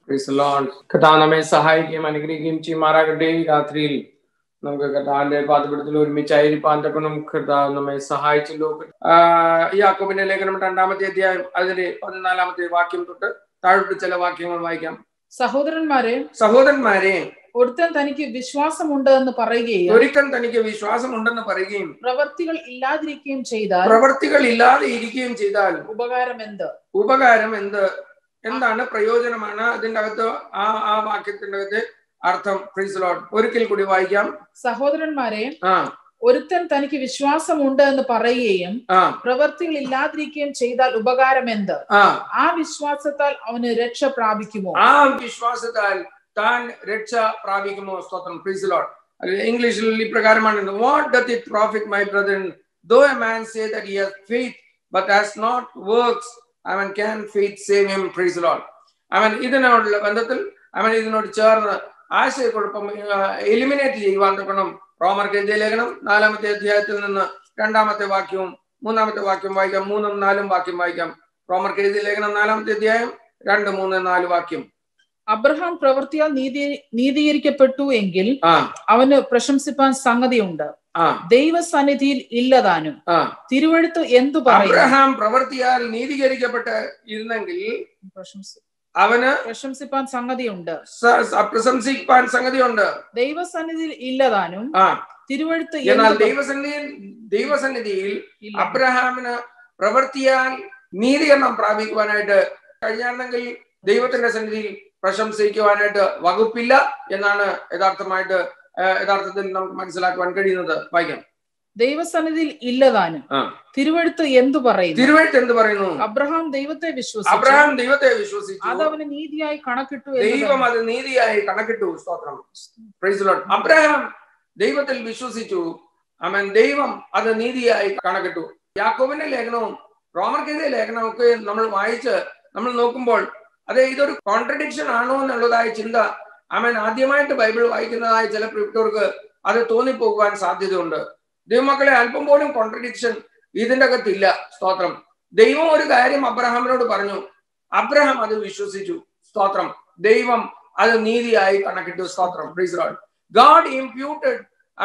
Praise the Lord. കർത്താവ് നമ്മെ സഹായിക്കുകയും അനുഗ്രഹിക്കുകയും ചെയ്യുമാറാകട്ടെ ഈ രാത്രിയിൽ നമുക്ക് കർത്താവിന്റെ പാതപടത്തിൽ ഒരുമിച്ചായിരിക്കാൻ തക്കണം കർത്താവ് നമ്മെ സഹായിച്ചല്ലോ ആഹ് യാക്കോബിന്റെ ലേഖനം രണ്ടാമത്തെ അധ്യായം അതിന്റെ പതിനാലാമത്തെ വാക്യം തൊട്ട് താഴോട്ട് ചില വാക്യങ്ങൾ വായിക്കാം സഹോദരന്മാരെ സഹോദരന്മാരെ ഒരുത്തൻ തനിക്ക് വിശ്വാസമുണ്ട് എന്ന് പറയുകയും ഒരിക്കൽ തനിക്ക് വിശ്വാസമുണ്ടെന്ന് പറയുകയും പ്രവർത്തികൾ ഇല്ലാതിരിക്കുകയും ചെയ്താൽ പ്രവർത്തികൾ ഇല്ലാതെ ഇരിക്കുകയും ചെയ്താൽ ഉപകാരം എന്ത് ഉപകാരം എന്ത് എന്താണ് പ്രയോജനമാണ് അതിന്റെ അകത്ത് ആ ആ വാക്യത്തിന്റെ അകത്ത് അർത്ഥം പ്രീസ് ലോഡ് ഒരിക്കൽ കൂടി വായിക്കാം സഹോദരന്മാരെ ആ ഒരുത്തൻ തനിക്ക് വിശ്വാസമുണ്ട് എന്ന് പറയുകയും ആ പ്രവർത്തികൾ ഇല്ലാതിരിക്കുകയും ചെയ്താൽ ഉപകാരം എന്ത് ആ ആ വിശ്വാസത്താൽ അവന് രക്ഷ പ്രാപിക്കുമോ ആ വിശ്വാസത്താൽ താൻ രക്ഷ പ്രാപിക്കുമോ സ്തോത്രം പ്രീസ് ലോഡ് ഇംഗ്ലീഷിൽ ഇപ്രകാരമാണ് what doth it profit my brother though a man say that he has faith but has not works അവൻ can faith save him praise Lord അവൻ ഇതിനോടുള്ള ബന്ധത്തിൽ അവൻ ഇതിനോട് ചേർന്ന് ആശയക്കുഴപ്പം എലിമിനേറ്റ് ചെയ്യുവാൻ തുടങ്ങണം റോമർക്ക് എഴുതിയ ലേഖനം നാലാമത്തെ അധ്യായത്തിൽ നിന്ന് രണ്ടാമത്തെ വാക്യവും മൂന്നാമത്തെ വാക്യം വായിക്കാം മൂന്നും നാലും വാക്യം വായിക്കാം റോമർക്ക് എഴുതിയ ലേഖനം നാലാമത്തെ അധ്യായം രണ്ട് മൂന്ന് നാല് വാക്യം അബ്രഹാം പ്രവൃത്തിയാൽ നീതി നീതീകരിക്കപ്പെട്ടു എങ്കിൽ ആ അവന് പ്രശംസിപ്പാൻ സംഗതിയുണ്ട് ആ ദൈവസന്നിധിയിൽ ഇല്ലതാനും ആ തിരുവഴുത്ത് എന്തു പറയും അബ്രഹാം പ്രവർത്തിയാൽ നീതീകരിക്കപ്പെട്ട് ഇരുന്നെങ്കിൽ പ്രശംസി അവന് പ്രശംസിപ്പാൻ സംഗതിയുണ്ട് സ- സ- പ്രശംസിപ്പാൻ സംഗതിയുണ്ട് ദൈവസന്നിധിയിൽ ഇല്ലതാനും ആ തിരുവഴുത്ത് എന്നാൽ എന്തു പറയും? ദൈവസന്നിധിയിൽ ദൈവസന്നിധിയിൽ ഇല്ല. അബ്രഹാമിന് പ്രവർത്തിയാൽ നീതീകരണം പ്രാപിക്കുവാനായിട്ട് കഴിഞ്ഞാണെങ്കിൽ ദൈവത്തിന്റെ സന്നിധിയിൽ പ്രശംസിക്കുവാനായിട്ട് വകുപ്പില്ല എന്നാണ് യഥാർത്ഥമായിട്ട് ആ, യഥാർത്ഥത്തിൽ നമുക്ക് മനസ്സിലാക്കുവാൻ കഴിയുന്നത് വായിക്കാം ദൈവസന്നിധിയിൽ ഇല്ലതാനും ആ. തിരുവഴുത്ത് എന്തു പറയുന്നു തിരുവഴുത്ത് എന്ത് പറയുന്നു അബ്രഹാം ദൈവത്തെ വിശ്വസിച്ചു അബ്രഹാം ദൈവത്തെ വിശ്വസിച്ചു അത് അവന് നീതിയായി കണക്കിട്ടു എന്ന് ദൈവം അത് നീതിയായി കണക്കിട്ടു സ്തോത്രം Praise the Lord. അബ്രഹാം ദൈവത്തിൽ വിശ്വസിച്ചു അവൻ ദൈവം അത് നീതിയായി കണക്കിട്ടു യാക്കോബിന്റെ ലേഖനവും റോമർക്കെതിരെ ലേഖനവും ഒക്കെ നമ്മൾ വായിച്ച് നമ്മൾ നോക്കുമ്പോൾ അത് ഇതൊരു കോൺട്രഡിക്ഷൻ ആണോ എന്നുള്ളതായ ചിന്ത അവൻ ആദ്യമായിട്ട് ബൈബിൾ വായിക്കുന്നതായ ചില പ്രിപ്റ്റോർക്ക് അത് തോന്നിപ്പോകുവാൻ സാധ്യതയുണ്ട് ദൈവമക്കളെ അല്പം പോലും കോൺട്രഡിക്ഷൻ ഇതിന്റെ അകത്തില്ല സ്തോത്രം ദൈവം ഒരു കാര്യം അബ്രഹാമിനോട് പറഞ്ഞു അബ്രഹാം അത് വിശ്വസിച്ചു സ്തോത്രം ദൈവം അത് നീതിയായി കണക്കിട്ടു സ്തോത്രം praise Lord God imputed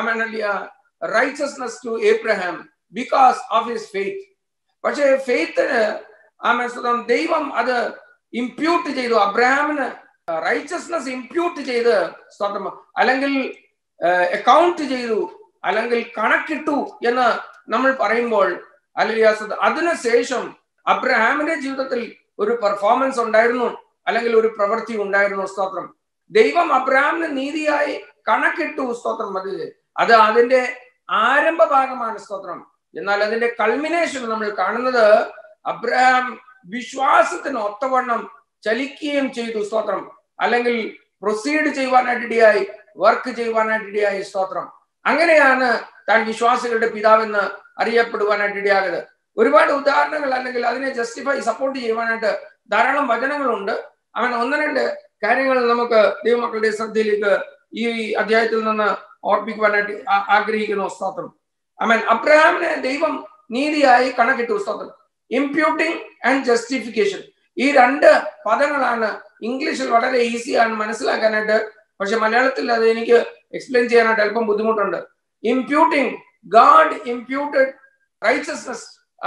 righteousness to Abraham because of his faith പക്ഷേ ഫെയ്ത്തിന് ആമേ സ്തോത്രം ദൈവം അത് ഇംപ്യൂട്ട് ചെയ്തു അബ്രഹാമിന് റൈച്ചസ്നെസ് ഇംപ്യൂട്ട് ചെയ്ത് സ്തോത്രം അല്ലെങ്കിൽ അക്കൗണ്ട് ചെയ്തു അല്ലെങ്കിൽ കണക്കിട്ടു എന്ന് നമ്മൾ പറയുമ്പോൾ അല്ലെങ്കിൽ അതിനുശേഷം അബ്രഹാമിന്റെ ജീവിതത്തിൽ ഒരു പെർഫോമൻസ് ഉണ്ടായിരുന്നു അല്ലെങ്കിൽ ഒരു പ്രവൃത്തി ഉണ്ടായിരുന്നു സ്തോത്രം ദൈവം അബ്രഹാമിന് നീതിയായി കണക്കിട്ടു സ്തോത്രം അത് അത് അതിന്റെ ആരംഭ ഭാഗമാണ് സ്തോത്രം എന്നാൽ അതിന്റെ കൾമിനേഷൻ നമ്മൾ കാണുന്നത് അബ്രഹാം വിശ്വാസത്തിന് ഒത്തവണ്ണം ചലിക്കുകയും ചെയ്തു സ്തോത്രം അല്ലെങ്കിൽ പ്രൊസീഡ് ചെയ്യുവാനായിട്ട് ഇടയായി വർക്ക് ചെയ്യുവാനായിട്ട് ഇടയായി സ്തോത്രം അങ്ങനെയാണ് താൻ വിശ്വാസികളുടെ പിതാവെന്ന് അറിയപ്പെടുവാനായിട്ട് ഇടയാകത് ഒരുപാട് ഉദാഹരണങ്ങൾ അല്ലെങ്കിൽ അതിനെ ജസ്റ്റിഫൈ സപ്പോർട്ട് ചെയ്യുവാനായിട്ട് ധാരാളം വചനങ്ങളുണ്ട് അവൻ ഒന്ന് രണ്ട് കാര്യങ്ങൾ നമുക്ക് ദൈവമക്കളുടെ ശ്രദ്ധയിലേക്ക് ഈ അധ്യായത്തിൽ നിന്ന് ഓർപ്പിക്കുവാനായിട്ട് ആ- ആഗ്രഹിക്കുന്നു സ്തോത്രം അവൻ അബ്രഹാമിനെ ദൈവം നീതിയായി കണക്കിട്ടു സ്തോത്രം ഇംപ്യൂട്ടിംഗ് ആൻഡ് ജസ്റ്റിഫിക്കേഷൻ ഈ രണ്ട് പദങ്ങളാണ് ഇംഗ്ലീഷിൽ വളരെ ഈസിയാണ് മനസ്സിലാക്കാനായിട്ട് പക്ഷെ മലയാളത്തിൽ അത് എനിക്ക് എക്സ്പ്ലെയിൻ ചെയ്യാനായിട്ട് അല്പം ബുദ്ധിമുട്ടുണ്ട് imputing God imputed righteousness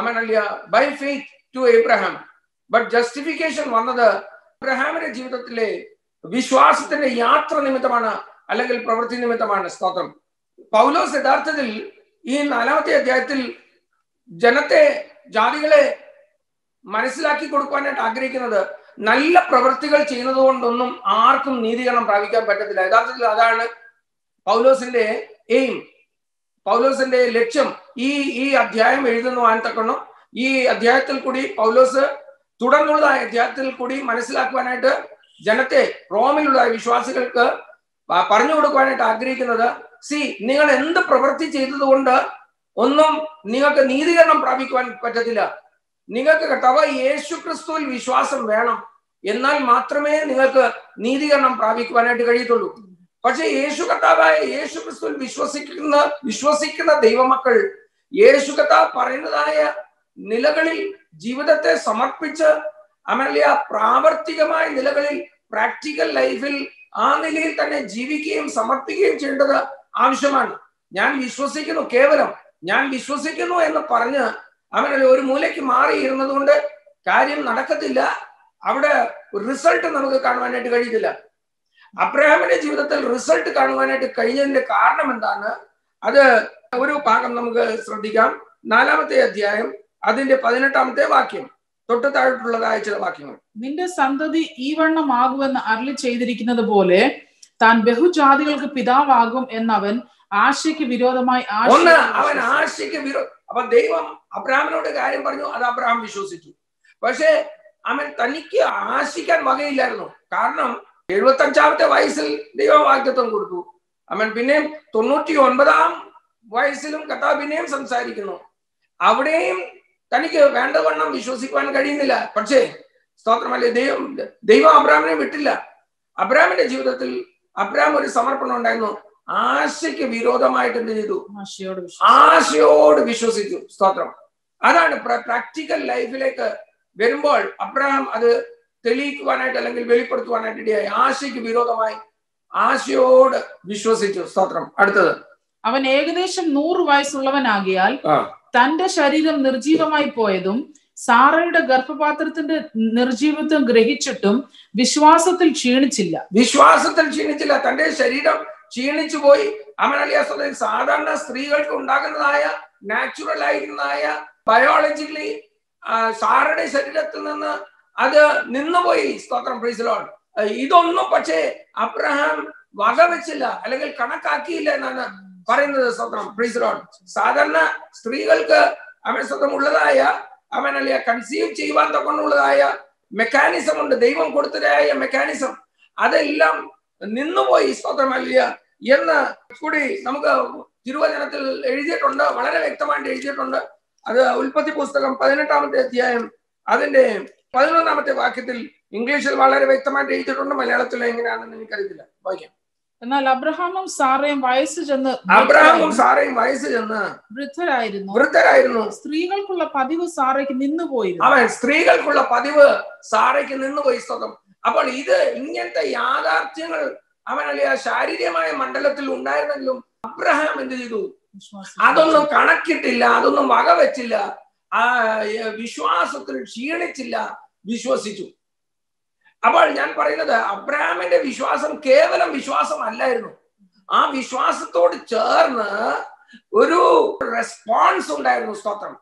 by faith to Abraham but justification വന്നത് അബ്രഹാമിന്റെ ജീവിതത്തിലെ വിശ്വാസത്തിന്റെ യാത്ര നിമിത്തമാണ് അല്ലെങ്കിൽ പ്രവൃത്തി നിമിത്തമാണ് സ്തോത്രം പൗലോസ് യഥാർത്ഥത്തിൽ ഈ നാലാമത്തെ അധ്യായത്തിൽ ജനത്തെ ജാതികളെ മനസ്സിലാക്കി കൊടുക്കുവാനായിട്ട് ആഗ്രഹിക്കുന്നത് നല്ല പ്രവൃത്തികൾ ചെയ്യുന്നത് കൊണ്ടൊന്നും ആർക്കും നീതീകരണം പ്രാപിക്കാൻ പറ്റത്തില്ല യഥാർത്ഥത്തിൽ അതാണ് പൗലോസിന്റെ എയിം പൗലോസിന്റെ ലക്ഷ്യം ഈ ഈ അധ്യായം എഴുതുന്നുവാൻ തക്കണം ഈ അധ്യായത്തിൽ കൂടി പൗലോസ് തുടർന്നുള്ള അധ്യായത്തിൽ കൂടി മനസ്സിലാക്കുവാനായിട്ട് ജനത്തെ റോമിലുള്ള വിശ്വാസികൾക്ക് പ- പറഞ്ഞു കൊടുക്കുവാനായിട്ട് ആഗ്രഹിക്കുന്നത് സി നിങ്ങൾ എന്ത് പ്രവൃത്തി ചെയ്തതുകൊണ്ട് ഒന്നും നിങ്ങൾക്ക് നീതീകരണം പ്രാപിക്കുവാൻ പറ്റത്തില്ല നിങ്ങൾക്ക് കർത്താവ് യേശു ക്രിസ്തുവിൽ വിശ്വാസം വേണം എന്നാൽ മാത്രമേ നിങ്ങൾക്ക് നീതീകരണം പ്രാപിക്കുവാനായിട്ട് കഴിയത്തുള്ളൂ പക്ഷെ യേശു കർത്താവായ യേശു ക്രിസ്തുവിൽ വിശ്വസിക്കുന്ന വിശ്വസിക്കുന്ന ദൈവമക്കൾ യേശു കർത്താവ് പറയുന്നതായ നിലകളിൽ ജീവിതത്തെ സമർപ്പിച്ച് അമലിയ പ്രാവർത്തികമായ നിലകളിൽ പ്രാക്ടിക്കൽ ലൈഫിൽ ആ നിലയിൽ തന്നെ ജീവിക്കുകയും സമർപ്പിക്കുകയും ചെയ്യേണ്ടത് ആവശ്യമാണ് ഞാൻ വിശ്വസിക്കുന്നു കേവലം ഞാൻ വിശ്വസിക്കുന്നു എന്ന് പറഞ്ഞ് അവൻ ഒരു മൂലയ്ക്ക് മാറിയിരുന്നത് കൊണ്ട് കാര്യം നടക്കത്തില്ല അവിടെ റിസൾട്ട് നമുക്ക് കാണുവാനായിട്ട് കഴിയത്തില്ല അബ്രഹാമിന്റെ ജീവിതത്തിൽ റിസൾട്ട് കാണുവാനായിട്ട് കഴിഞ്ഞതിന്റെ കാരണം എന്താണ് അത് ഒരു ഭാഗം നമുക്ക് ശ്രദ്ധിക്കാം നാലാമത്തെ അധ്യായം അതിന്റെ പതിനെട്ടാമത്തെ വാക്യം തൊട്ട് താഴോട്ടുള്ളതായ ചില വാക്യങ്ങൾ നിന്റെ സന്തതി ഈ വണ്ണമാകുമെന്ന് അരളി ചെയ്തിരിക്കുന്നത് പോലെ താൻ ബഹുജാതികൾക്ക് പിതാവാകും എന്നവൻ ആശയ്ക്ക് വിരോധമായി ഒന്ന് ആശയോട് അവൻ വിശ്വസിച്ചു. ആശയ്ക്ക് വിരോ അപ്പൊ ദൈവം അബ്രാമിനോട് കാര്യം പറഞ്ഞു അത് അബ്രഹാം വിശ്വസിച്ചു പക്ഷേ അവൻ തനിക്ക് ആശിക്കാൻ വകയില്ലായിരുന്നു കാരണം എഴുപത്തി അഞ്ചാമത്തെ വയസ്സിൽ ദൈവം വാഗ്ദത്വം കൊടുത്തു അവൻ പിന്നെയും തൊണ്ണൂറ്റി ഒൻപതാം വയസ്സിലും കഥാ പിന്നെയും സംസാരിക്കുന്നു അവിടെയും തനിക്ക് വേണ്ടവണ്ണം വിശ്വസിക്കുവാൻ കഴിയുന്നില്ല പക്ഷേ സ്തോത്രമല്ലേ ദൈവം ദൈവം അബ്രാമിനെ വിട്ടില്ല അബ്രാമിന്റെ ജീവിതത്തിൽ അബ്രാം ഒരു സമർപ്പണം ഉണ്ടായിരുന്നു ആശയ്ക്ക് വിരോധമായിട്ട് എന്ത് ചെയ്തു ആശയോട് വിശ്വസിച്ചു. ആശയോട് വിശ്വസിച്ചു സ്തോത്രം അതാണ് പ്രാക്ടിക്കൽ ലൈഫിലേക്ക് വരുമ്പോൾ അബ്രഹാം അത് തെളിയിക്കുവാനായിട്ട് അല്ലെങ്കിൽ വെളിപ്പെടുത്തുവാനായിട്ട് ഇടയായി ആശയ്ക്ക് വിരോധമായി ആശയോട് വിശ്വസിച്ചു സ്തോത്രം അടുത്തത് അവൻ ഏകദേശം നൂറ് വയസ്സുള്ളവനാകിയാൽ ആ. തന്റെ ശരീരം നിർജീവമായി പോയതും സാറയുടെ ഗർഭപാത്രത്തിന്റെ നിർജീവത്വം ഗ്രഹിച്ചിട്ടും വിശ്വാസത്തിൽ ക്ഷീണിച്ചില്ല വിശ്വാസത്തിൽ ക്ഷീണിച്ചില്ല തന്റെ ശരീരം ക്ഷീണിച്ചു പോയി അവനലിയാസത്തിൽ സാധാരണ സ്ത്രീകൾക്ക് ഉണ്ടാകുന്നതായ നാച്ചുറൽ ആയിരുന്നതായ ബയോളജിക്കലി സാറുടെ ശരീരത്തിൽ നിന്ന് അത് നിന്നുപോയി സ്തോത്രം പ്രീസിലോൺ ഇതൊന്നും പക്ഷേ അബ്രഹാം വകവെച്ചില്ല അല്ലെങ്കിൽ കണക്കാക്കിയില്ല എന്നാണ് പറയുന്നത് സ്തോത്രം പ്രീസിലോൺ സാധാരണ സ്ത്രീകൾക്ക് അവൻ സ്വന്തം ഉള്ളതായ അവൻ അല്ലെ കൺസീവ് ചെയ്യുവാൻ തൊക്കൊണ്ടുള്ളതായ മെക്കാനിസം ഉണ്ട് ദൈവം കൊടുത്തതായ മെക്കാനിസം അതെല്ലാം നിന്നുപോയി സ്തോത്രമല്ല എന്ന് കൂടി നമുക്ക് തിരുവചനത്തിൽ എഴുതിയിട്ടുണ്ട് വളരെ വ്യക്തമായിട്ട് എഴുതിയിട്ടുണ്ട് അത് ഉൽപ്പത്തി പുസ്തകം പതിനെട്ടാമത്തെ അധ്യായം അതിന്റെ പതിനൊന്നാമത്തെ വാക്യത്തിൽ ഇംഗ്ലീഷിൽ വളരെ വ്യക്തമായിട്ട് എഴുതിയിട്ടുണ്ട് മലയാളത്തിൽ എങ്ങനെയാണെന്ന് എനിക്കറിയത്തില്ല വായിക്കാം എന്നാൽ അബ്രഹാമും സാറയും വയസ്സ് ചെന്ന് അബ്രഹാമും സാറയും വയസ്സ് ചെന്ന് വൃദ്ധരായിരുന്നു വൃദ്ധരായിരുന്നു സ്ത്രീകൾക്കുള്ള പതിവ് സാറയ്ക്ക് നിന്നുപോയിരുന്നു അവൻ സ്ത്രീകൾക്കുള്ള പതിവ് സാറയ്ക്ക് നിന്നുപോയി സ്വതം അപ്പോൾ ഇത് ഇങ്ങനത്തെ യാഥാർത്ഥ്യങ്ങൾ അവൻ അല്ലെ ആ ശാരീരികമായ മണ്ഡലത്തിൽ ഉണ്ടായിരുന്നെങ്കിലും അബ്രഹാം എന്ത് ചെയ്തു വിശ്വാസം അതൊന്നും കണക്കിട്ടില്ല അതൊന്നും വകവെച്ചില്ല ആ ഏ, വിശ്വാസത്തിൽ ക്ഷീണിച്ചില്ല വിശ്വസിച്ചു അപ്പോൾ ഞാൻ പറയുന്നത് അബ്രഹാമിന്റെ വിശ്വാസം കേവലം വിശ്വാസം അല്ലായിരുന്നു ആ വിശ്വാസത്തോട് ചേർന്ന് ഒരു റെസ്പോൺസ് ഉണ്ടായിരുന്നു സ്തോത്രം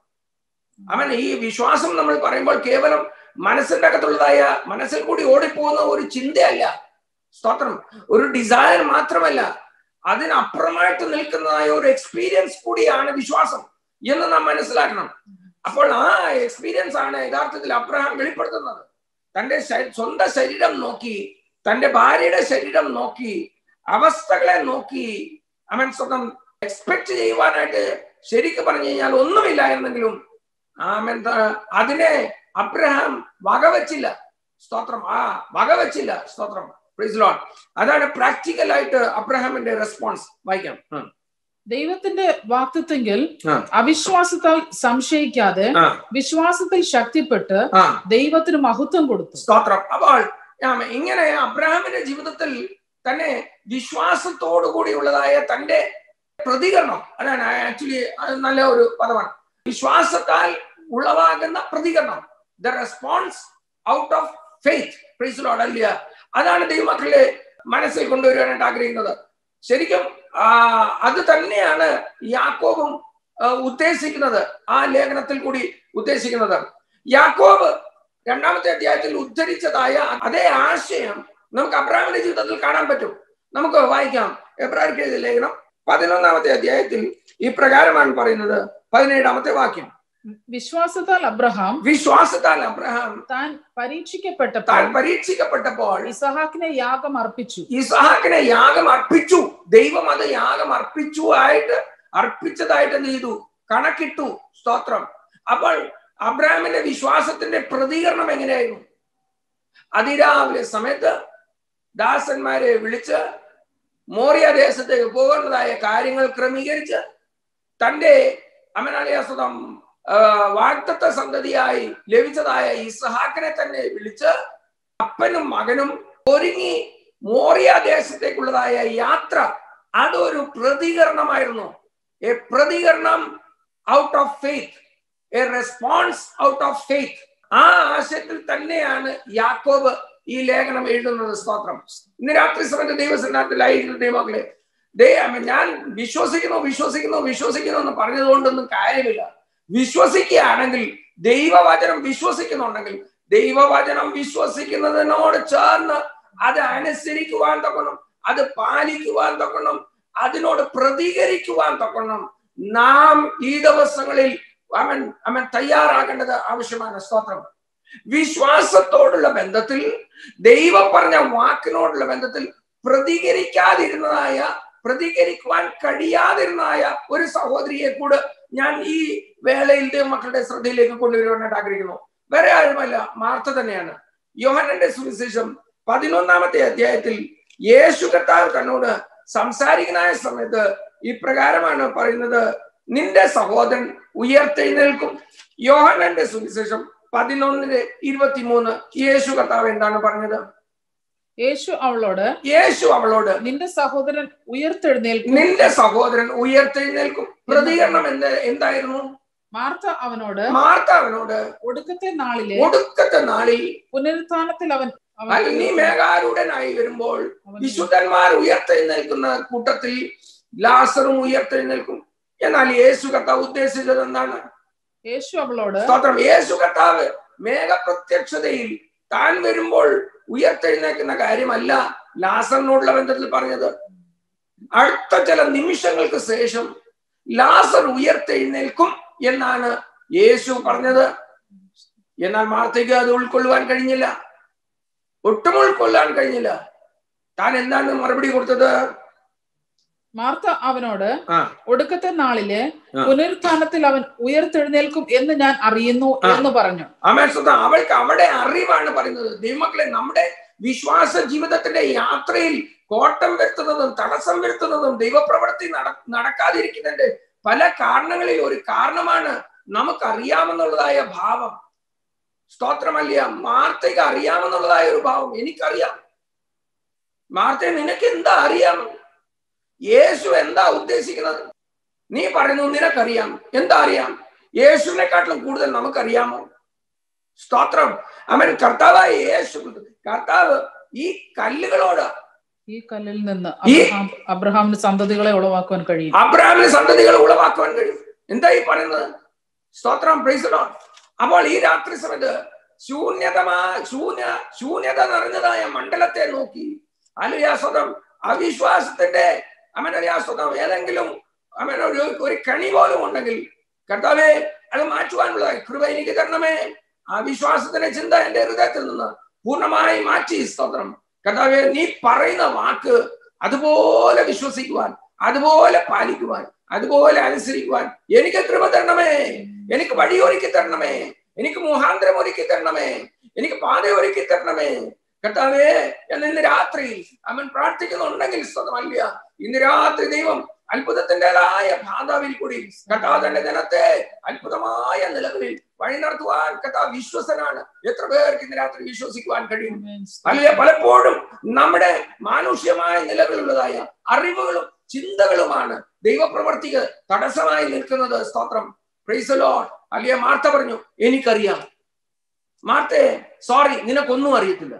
അവൻ ഈ വിശ്വാസം നമ്മൾ പറയുമ്പോൾ കേവലം മനസ്സിന്റെ അകത്തുള്ളതായ മനസ്സിൽ കൂടി ഓടിപ്പോകുന്ന ഒരു ചിന്തയല്ല സ്തോത്രം ഒരു ഡിസയർ മാത്രമല്ല അതിനപ്പുറമായിട്ട് നിൽക്കുന്നതായ ഒരു എക്സ്പീരിയൻസ് കൂടിയാണ് വിശ്വാസം എന്ന് നാം മനസ്സിലാക്കണം അപ്പോൾ ആ എക്സ്പീരിയൻസ് ആണ് യഥാർത്ഥത്തിൽ അബ്രഹാം വെളിപ്പെടുത്തുന്നത് തന്റെ ശ- സ്വന്തം ശരീരം നോക്കി തന്റെ ഭാര്യയുടെ ശരീരം നോക്കി അവസ്ഥകളെ നോക്കി അവൻ സ്വന്തം എക്സ്പെക്ട് ചെയ്യുവാനായിട്ട് ശരിക്കും പറഞ്ഞു കഴിഞ്ഞാൽ ഒന്നുമില്ല എന്നെങ്കിലും ആമൻ ത- അതിനെ അബ്രഹാം വകവെച്ചില്ല സ്തോത്രം ആ വകവെച്ചില്ല സ്തോത്രം Praise the Lord. അതാണ് പ്രാക്ടിക്കൽ ആയിട്ട് അബ്രഹാമിന്റെ റെസ്പോൺസ് വായിക്കാം ഉം. ദൈവത്തിന്റെ വാക്തത്വെങ്കിൽ ആ. അവിശ്വാസത്താൽ സംശയിക്കാതെ ആ, വിശ്വാസത്തിൽ ശക്തിപ്പെട്ട് ആ, ദൈവത്തിന് മഹത്വം കൊടുത്തു സ്തോത്രം അപ്പോൾ ആമേൻ. ഇങ്ങനെ അബ്രഹാമിന്റെ ജീവിതത്തിൽ തന്നെ വിശ്വാസത്തോടു കൂടിയുള്ളതായ തന്റെ പ്രതികരണം അതാണ് ആക്ച്വലി നല്ല ഒരു പദമാണ് വിശ്വാസത്താൽ ഉളവാകുന്ന പ്രതികരണം the response out of faith പ്രീസിലോട് അല്ല അതാണ് ദൈവമക്കളെ മനസ്സിൽ കൊണ്ടുവരുവാനായിട്ട് ആഗ്രഹിക്കുന്നത് ശരിക്കും ആ, അത് തന്നെയാണ് യാക്കോബും ആ, ഉദ്ദേശിക്കുന്നത് ആ ലേഖനത്തിൽ കൂടി ഉദ്ദേശിക്കുന്നത് യാക്കോബ് രണ്ടാമത്തെ അധ്യായത്തിൽ ഉദ്ധരിച്ചതായ അതേ ആശയം നമുക്ക് അബ്രാഹിമിന്റെ ജീവിതത്തിൽ കാണാൻ പറ്റും നമുക്ക് വായിക്കാം എബ്രാഹിം എഴുതിയ ലേഖനം പതിനൊന്നാമത്തെ അധ്യായത്തിൽ ഈ പ്രകാരമാണ് പറയുന്നത് പതിനേഴാമത്തെ വാക്യം വിശ്വാസത്താൽ അബ്രഹാം വിശ്വാസത്താൽ അബ്രഹാം താൻ പരീക്ഷിക്കപ്പെട്ടപ്പോൾ താൻ പരീക്ഷിക്കപ്പെട്ടപ്പോൾ ഇസഹാക്കിനെ യാഗം അർപ്പിച്ചു ഇസഹാക്കിനെ യാഗം അർപ്പിച്ചു ദൈവം അത് യാഗം അർപ്പിച്ചു ആയിട്ട് അർപ്പിച്ചതായിട്ട് എന്ത് ചെയ്തു കണക്കിട്ടു സ്തോത്രം അപ്പോൾ അബ്രാഹിമിന്റെ വിശ്വാസത്തിന്റെ പ്രതികരണം എങ്ങനെയായിരുന്നു അതിരാവിലെ സമയത്ത് ദാസന്മാരെ വിളിച്ച് മോറിയ ദേശത്തേക്ക് പോകുന്നതായ കാര്യങ്ങൾ ക്രമീകരിച്ച് തന്റെ അമനാലയാസ്വതം വാഗ്ദത്ത സന്തതിയായി ലഭിച്ചതായ ഇസഹാക്കിനെ തന്നെ വിളിച്ച് അപ്പനും മകനും ഒരുങ്ങി മോറിയ ദേശത്തേക്കുള്ളതായ യാത്ര അതൊരു പ്രതികരണമായിരുന്നു എ പ്രതികരണം out of faith a response out of faith ആ ആശയത്തിൽ തന്നെയാണ് യാക്കോബ് ഈ ലേഖനം എഴുതുന്നത് സ്തോത്രം ഇന്ന് രാത്രി സമയത്ത് ദൈവസന്നാഹത്തിലായിരിക്കുന്ന ദൈവങ്ങളെ ദേ ഞാൻ വിശ്വസിക്കുന്നു വിശ്വസിക്കുന്നു വിശ്വസിക്കുന്നു എന്ന് പറഞ്ഞതുകൊണ്ടൊന്നും കാര്യമില്ല വിശ്വസിക്കുകയാണെങ്കിൽ ദൈവവചനം വിശ്വസിക്കുന്നുണ്ടെങ്കിൽ ദൈവവചനം വിശ്വസിക്കുന്നതിനോട് ചേർന്ന് അത് അനുസരിക്കുവാൻ തൊക്കണം അത് പാലിക്കുവാൻ തൊക്കണം അതിനോട് പ്രതികരിക്കുവാൻ തൊക്കണം നാം ഈ ദിവസങ്ങളിൽ അവൻ അവൻ തയ്യാറാകേണ്ടത് ആവശ്യമാണ് സ്തോത്രം വിശ്വാസത്തോടുള്ള ബന്ധത്തിൽ ദൈവം പറഞ്ഞ വാക്കിനോടുള്ള ബന്ധത്തിൽ പ്രതികരിക്കാതിരുന്നതായ പ്രതികരിക്കുവാൻ കഴിയാതിരുന്നതായ ഒരു സഹോദരിയെ കൂടെ ഞാൻ ഈ വേളയിൽ മക്കളുടെ ശ്രദ്ധയിലേക്ക് കൊണ്ടുവരുവാനായിട്ട് ആഗ്രഹിക്കുന്നു വേറെ ആരുമല്ല മാർത്ത തന്നെയാണ് യോഹനന്റെ സുവിശേഷം പതിനൊന്നാമത്തെ അധ്യായത്തിൽ യേശു കർത്താവ് തന്നോട് സംസാരിക്കുന്ന സമയത്ത് ഇപ്രകാരമാണ് പറയുന്നത് നിന്റെ സഹോദരൻ ഉയർത്തെഴുന്നേൽക്കും യോഹനന്റെ സുവിശേഷം പതിനൊന്നിന് ഇരുപത്തിമൂന്ന് യേശു കർത്താവ് എന്താണ് പറഞ്ഞത് യേശു അവളോട് യേശു അവളോട് നിന്റെ സഹോദരൻ ഉയർത്തെഴുന്നേൽക്കും നിന്റെ സഹോദരൻ ഉയർത്തെഴുന്നേൽക്കും പ്രതികരണം എന്ത് എന്തായിരുന്നു മാർത്ത അവനോട് മാർത്ത അവനോട് ഒടുക്കത്തെ നാളിലെ ഒടുക്കത്തെ നാളിൽ പുനരുത്ഥാനത്തിൽ അവൻ അവൻ അല്ല, നീ മേഘാരൂഢനായി വരുമ്പോൾ വിശുദ്ധന്മാർ ഉയർത്തെഴുന്നേൽക്കുന്ന കൂട്ടത്തിൽ ലാസറും ഉയർത്തെഴുന്നേൽക്കും എന്നാൽ യേശു കർത്താവ് ഉദ്ദേശിച്ചത് എന്താണ് യേശു അവളോട് സ്തോത്രം യേശു കർത്താവ് മേഘപ്രത്യക്ഷതയിൽ താൻ വരുമ്പോൾ ഉയർത്തെഴുന്നേക്കുന്ന കാര്യമല്ല ലാസറിനോടുള്ള ബന്ധത്തിൽ പറഞ്ഞത് അടുത്ത ചില നിമിഷങ്ങൾക്ക് ശേഷം ലാസർ ഉയർത്തെഴുന്നേൽക്കും എന്നാണ് യേശു പറഞ്ഞത് എന്നാൽ മാർത്തയ്ക്ക് അത് ഉൾക്കൊള്ളുവാൻ കഴിഞ്ഞില്ല ഒട്ടും ഉൾക്കൊള്ളാൻ കഴിഞ്ഞില്ല താൻ എന്താണ് മറുപടി കൊടുത്തത് മാർത്ത അവനോട് ആ. ഒടുക്കത്തെ നാളിലെ ആ. പുനരുത്ഥാനത്തിൽ അവൻ ഉയർത്തെഴുന്നേൽക്കും എന്ന് ഞാൻ അറിയുന്നു ആ. എന്ന് പറഞ്ഞു അമേശ്വത അവൾക്ക് അവിടെ അറിവാണ് പറയുന്നത് ദൈവമക്കളെ നമ്മുടെ വിശ്വാസ ജീവിതത്തിന്റെ യാത്രയിൽ കോട്ടം വരുത്തുന്നതും തടസ്സം വരുത്തുന്നതും ദൈവപ്രവൃത്തി നട നടക്കാതിരിക്കുന്നതിന്റെ പല കാരണങ്ങളിൽ ഒരു കാരണമാണ് നമുക്കറിയാമെന്നുള്ളതായ ഭാവം സ്തോത്രമല്ല മാർത്തയ്ക്ക് അറിയാമെന്നുള്ളതായ ഒരു ഭാവം എനിക്കറിയാം മാർത്ത നിനക്ക് എന്താ അറിയാം യേശു എന്താ ഉദ്ദേശിക്കുന്നത് നീ പറയുന്നു നിനക്കറിയാം എന്താ അറിയാം യേശുവിനെക്കാട്ടിലും കൂടുതൽ നമുക്കറിയാമോ സ്തോത്രം അവൻ കർത്താവായ യേശു കർത്താവ് ഈ കല്ലുകളോട് ഈ കല്ലിൽ നിന്ന് ഈ- അബ്രഹാം അബ്രഹാമിന് സന്തതികളെ ഉളവാക്കുവാൻ കഴിയും അബ്രാമിന് സന്തതികൾ ഉളവാക്കുവാൻ കഴിയും എന്താ ഈ പറയുന്നത് സ്തോത്രം പ്രൈസലോ അപ്പോൾ ഈ രാത്രി സമയത്ത് ശൂന്യതമാ ശൂന്യ ശൂന്യത നിറഞ്ഞതായ മണ്ഡലത്തെ നോക്കി അലുയാസ്വതം അവിശ്വാസത്തിന്റെ അമനയാസ്വതം ഏതെങ്കിലും അമൻ ഒരു ഒരു കണി പോലും ഉണ്ടെങ്കിൽ കർത്താവെ അത് മാറ്റുവാനുള്ള കൃപ എനിക്ക് തരണമേ ആ വിശ്വാസത്തിന്റെ ചിന്ത എന്റെ ഹൃദയത്തിൽ നിന്ന് പൂർണ്ണമായി മാറ്റി സ്തോത്രം കർത്താവെ നീ പറയുന്ന വാക്ക് അതുപോലെ വിശ്വസിക്കുവാൻ അതുപോലെ പാലിക്കുവാൻ അതുപോലെ അനുസരിക്കുവാൻ എനിക്ക് കൃപ തരണമേ എനിക്ക് വഴി ഒരുക്കി തരണമേ എനിക്ക് മുഹാന്തരം ഒരുക്കി തരണമേ എനിക്ക് പാത ഒരുക്കി തരണമേ കർത്താവേ എന്ന് ഇന്ന് രാത്രി അവൻ പ്രാർത്ഥിക്കുന്നുണ്ടെങ്കിൽ സ്വതമല്ല ഇന്ന് രാത്രി ദൈവം അത്ഭുതത്തിൻ്റെതായ ഭാതാവിൽ കൂടി കർത്താവ് തന്റെ ജനത്തെ അത്ഭുതമായ നിലകളിൽ വഴി നടത്തുവാൻ കർത്താവ് വിശ്വസനാണ് എത്ര പേർക്ക് ഇന്ന് രാത്രി വിശ്വസിക്കുവാൻ കഴിയും അല്ലെ പലപ്പോഴും നമ്മുടെ മാനുഷ്യമായ നിലകളിലുള്ളതായ അറിവുകളും ചിന്തകളുമാണ് ദൈവപ്രവർത്തിക്ക് തടസ്സമായി നിൽക്കുന്നത് സ്തോത്രം പ്രൈസലോ അല്ലെ മാർത്ത പറഞ്ഞു എനിക്കറിയാം മാർത്തേ സോറി നിനക്കൊന്നും അറിയത്തില്ല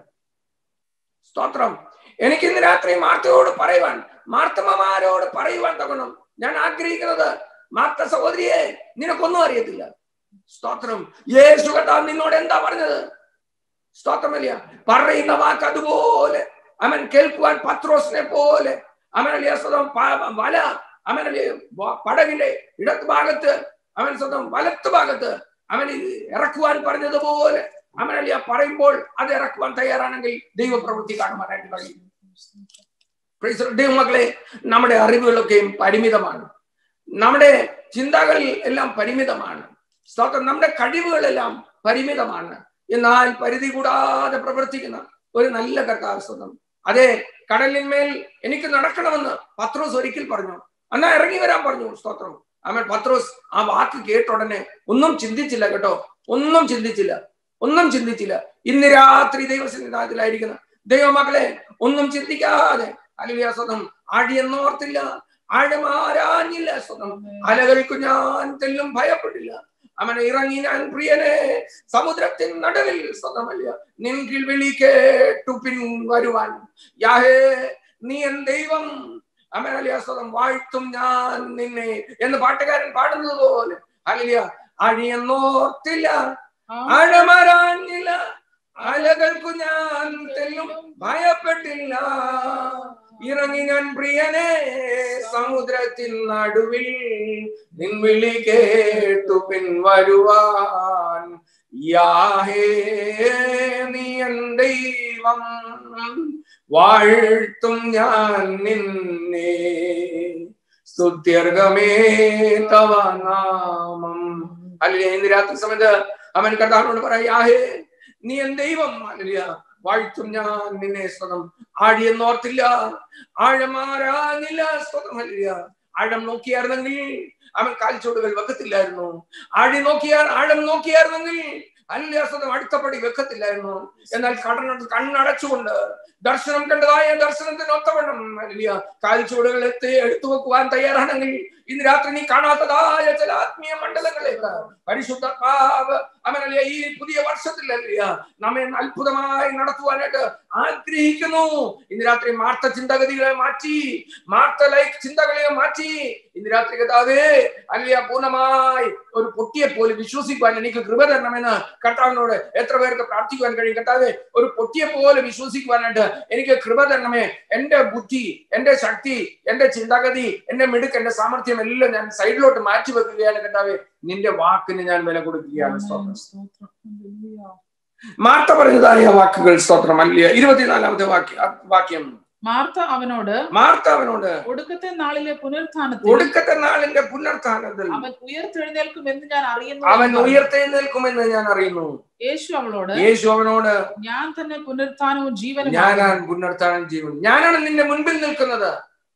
സ്തോത്രം എനിക്ക് ഇന്ന് രാത്രി മാർത്തയോട് പറയുവാൻ മാർത്തമ്മമാരോട് പറയുവാൻ തകണം ഞാൻ ആഗ്രഹിക്കുന്നത് മാർത്ത സഹോദരിയെ നിനക്കൊന്നും അറിയത്തില്ല സ്തോത്രം യേശു കർത്താവ് നിന്നോട് എന്താ പറഞ്ഞത് സ്തോത്രമല്ല പറയുന്ന വാക്ക് അതുപോലെ അവൻ കേൾക്കുവാൻ പത്രോസിനെ പോലെ അവനല്ലേ സ്വതം പ- വല അവനല്ലേ വ- പടകിന്റെ ഇടത്ത് ഭാഗത്ത് അവൻ സ്വന്തം വലത്ത് ഭാഗത്ത് അവൻ ഇത് ഇറക്കുവാൻ പറഞ്ഞതുപോലെ അവനല്ലേ പറയുമ്പോൾ അത് ഇറക്കുവാൻ തയ്യാറാണെങ്കിൽ ദൈവപ്രവൃത്തി കാണുവാനായിട്ട് കഴിയും Praise the Lord. ദൈവമക്കളെ നമ്മുടെ അറിവുകളൊക്കെയും പരിമിതമാണ് നമ്മുടെ ചിന്തകൾ എല്ലാം പരിമിതമാണ് സ്തോത്രം നമ്മുടെ കഴിവുകളെല്ലാം പരിമിതമാണ് എന്നാൽ പരിധി കൂടാതെ പ്രവർത്തിക്കുന്ന ഒരു നല്ല കർത്താവ് സ്വന്തം അതെ കടലിന്മേൽ എനിക്ക് നടക്കണമെന്ന് പത്രോസ് ഒരിക്കൽ പറഞ്ഞു എന്നാ ഇറങ്ങി വരാൻ പറഞ്ഞു സ്തോത്രം അവൻ പത്രോസ് ആ വാക്ക് കേട്ട ഉടനെ ഒന്നും ചിന്തിച്ചില്ല കേട്ടോ ഒന്നും ചിന്തിച്ചില്ല ഒന്നും ചിന്തിച്ചില്ല ഇന്ന് രാത്രി ദൈവസന്നിധാനത്തിലായിരിക്കുന്ന ദൈവമക്കളെ ഒന്നും ചിന്തിക്കാതെ അല്ലെ സ്വതം ആടിയെന്നോർത്തില്ല ആഴമാരാഞ്ഞില്ല സ്വതം അലകൾക്കു ഞാൻ തെല്ലും ഭയപ്പെട്ടില്ല അവനെ ഇറങ്ങി ഞാൻ പ്രിയനെ സമുദ്രത്തിൻ നടുവിൽ സ്വതമല്ല നിൻകിൽ വിളി കേട്ടു പിൻ വരുവാൻ യാഹേ നീ എൻ ദൈവം അമരലിയ സ്വതം വാഴ്ത്തും ഞാൻ നിന്നെ എന്ന് പാട്ടുകാരൻ പാടുന്നത് പോലെ അലിയ അഴിയെന്നോർത്തില്ല ആഴമാരാഞ്ഞില്ല അലകൾക്കു ഞാൻ തെല്ലും ഭയപ്പെട്ടില്ല ഇറങ്ങി ഞാൻ പ്രിയനെ സമുദ്രത്തിൻ നടുവിൽ നിൻവിളി കേട്ടു പിൻവരുവാൻ യാഹേ നീ എൻ ദൈവം വാഴ്ത്തും ഞാൻ നിന്നെ സ്തുത്യർഗമേ തവ നാമം അല്ലെ ഇന്ന് രാത്രി സമയത്ത് അവൻ കർത്താവിനോട് പറയാ യാഹേ നീ എൻ ദൈവം അല്ലിയ വാഴ്ത്തും ഞാൻ നിന്നെ സ്വതം ആഴിയെന്നോർത്തില്ല ആഴമാരാഞ്ഞില്ല സ്വതം അല്ലിയ ആഴം നോക്കിയായിരുന്നെങ്കിൽ അവൻ കാൽച്ചോടുകൾ വെക്കത്തില്ലായിരുന്നു ആഴി നോക്കിയാൽ ആഴം നോക്കിയായിരുന്നെങ്കിൽ അന്യാസതം അടുത്തപടി വെക്കത്തില്ലായിരുന്നു എന്നാൽ കടന കണ്ണടച്ചുകൊണ്ട് ദർശനം കണ്ടതായ ദർശനത്തിന് ഒത്തവണ്ണം അല്ലിയ കാൽച്ചുവടുകൾ എത്തി എടുത്തു വെക്കുവാൻ തയ്യാറാണെങ്കിൽ ഇന്ന് രാത്രി നീ കാണാത്തതായ ചില ആത്മീയ മണ്ഡലങ്ങളിലേക്ക് പരിശുദ്ധാത്മാവ് അവനല്ലേ ഈ പുതിയ വർഷത്തിൽ അല്ലയ നമ്മെ അത്ഭുതമായി നടത്തുവാനായിട്ട് ആഗ്രഹിക്കുന്നു ഇന്ന് രാത്രി മാർത്ത ചിന്തഗതികളെ മാറ്റി മാർത്ത ലൈക്ക് ചിന്തകളെ മാറ്റി ഇന്ന് രാത്രി കഥാവേ അല്ലയ പൂർണ്ണമായി ഒരു പൊട്ടിയെ പോലെ വിശ്വസിക്കുവാൻ എനിക്ക് കൃപ തരണമെന്ന് കർത്താവിനോട് എത്ര പേർക്ക് പ്രാർത്ഥിക്കുവാൻ കഴിയും കർത്താവെ ഒരു പൊട്ടിയെ പോലെ വിശ്വസിക്കുവാനായിട്ട് എനിക്ക് കൃപ തരണമേ എന്റെ ബുദ്ധി എന്റെ ശക്തി എന്റെ ചിന്താഗതി എന്റെ മിടുക്ക് എന്റെ സാമർഥ്യം എല്ലാം ഞാൻ സൈഡിലോട്ട് മാറ്റി വെക്കുകയാണ് കർത്താവെ നിന്റെ വാക്കിന് ഞാൻ വില കൊടുക്കുകയാണ് സ്തോത്രം മാർത്ത പറഞ്ഞതായ വാക്കുകൾ സ്തോത്രം അല്ല ഇരുപത്തിനാലാമത്തെ വാക്യ വാക്യം മാർത്ത അവനോട് മാർത്ത അവനോട് ഒടുക്കത്തെ നാളിലെ പുനരുത്ഥാനത്തിൽ ഒടുക്കത്തെ നാളിന്റെ പുനർത്ഥാനത്തിൽ അവൻ ഉയർത്തെഴുന്നേൽക്കും എന്ന് ഞാൻ അറിയുന്നു അവൻ എന്ന് പറഞ്ഞു. ഉയർത്തെഴുന്നേൽക്കുമെന്ന് ഞാൻ അറിയുന്നു യേശു അവളോട് യേശു അവനോട് ഞാൻ തന്നെ പുനരുത്ഥാനവും ജീവനും ഞാനാണ് പുനർത്ഥാനം ജീവൻ ഞാനാണ് നിന്റെ മുൻപിൽ നിൽക്കുന്നത്